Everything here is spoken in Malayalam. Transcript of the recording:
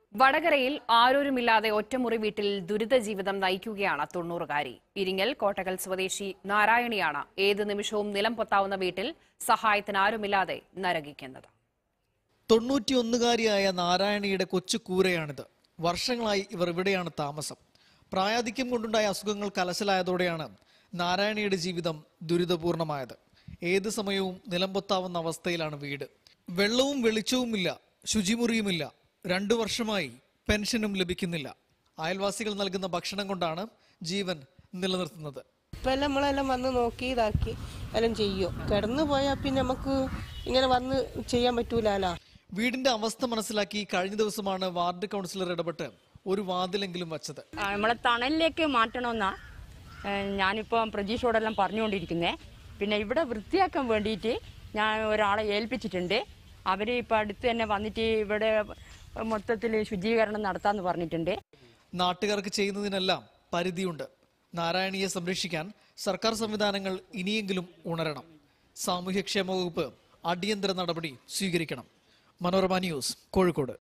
വടകരയിൽ ആരോരുമില്ലാതെ ഒറ്റമുറി വീട്ടിൽ ദുരിത ജീവിതം നയിക്കുകയാണ് തൊണ്ണൂറുകാരി ഇരിങ്ങൽ കോട്ടകൽ സ്വദേശി നാരായണിയാണ് ഏത് നിമിഷവും നിലം പൊത്താവുന്ന വീട്ടിൽ സഹായത്തിന് ആരുമില്ലാതെ നരകിക്കുന്നത് തൊണ്ണൂറ്റിയൊന്നുകാരിയായ നാരായണിയുടെ കൊച്ചു കൂരയാണിത് വർഷങ്ങളായി ഇവർ ഇവിടെയാണ് താമസം പ്രായാധിക്യം കൊണ്ടുണ്ടായ അസുഖങ്ങൾ കലശലായതോടെയാണ് നാരായണിയുടെ ജീവിതം ദുരിതപൂർണമായത് ഏത് സമയവും നിലംപൊത്താവുന്ന അവസ്ഥയിലാണ് വീട് വെള്ളവും വെളിച്ചവുമില്ല ശുചിമുറിയുമില്ല രണ്ടു വർഷമായി പെൻഷനും ലഭിക്കുന്നില്ല അയൽവാസികൾ നൽകുന്ന ഭക്ഷണം കൊണ്ടാണ് ജീവൻ നിലനിർത്തുന്നത് ഇപ്പം എല്ലാം നമ്മളെല്ലാം വന്ന് നോക്കി ഇതാക്കി എല്ലാം ചെയ്യും കിടന്നു പോയാൽ പിന്നെ നമുക്ക് ഇങ്ങനെ വന്ന് ചെയ്യാൻ പറ്റൂലല്ലോ വീടിന്റെ അവസ്ഥ മനസ്സിലാക്കി കഴിഞ്ഞ ദിവസമാണ് വാർഡ് കൗൺസിലർ ഇടപെട്ട് ഒരു വാതിലെങ്കിലും വച്ചത് ആ, നമ്മളെ തണലിലേക്ക് മാറ്റണമെന്നാ ഏ, ഞാനിപ്പോൾ പ്രതീക്ഷയോടെല്ലാം പറഞ്ഞുകൊണ്ടിരിക്കുന്നേ പിന്നെ ഇവിടെ വൃത്തിയാക്കാൻ വേണ്ടിയിട്ട് ഞാൻ ഒരാളെ ഏൽപ്പിച്ചിട്ടുണ്ട് അവർ ഇപ്പോൾ അടുത്ത് തന്നെ വന്നിട്ട് ഇവിടെ മൊത്തത്തിൽ ശുചീകരണം നടത്താമെന്ന് പറഞ്ഞിട്ടുണ്ട് നാട്ടുകാർക്ക് ചെയ്യുന്നതിനെല്ലാം പരിധിയുണ്ട് നാരായണിയെ സംരക്ഷിക്കാൻ സർക്കാർ സംവിധാനങ്ങൾ ഇനിയെങ്കിലും ഉണരണം സാമൂഹ്യക്ഷേമ വകുപ്പ് അടിയന്തര നടപടി സ്വീകരിക്കണം മനോരമ ന്യൂസ് കോഴിക്കോട്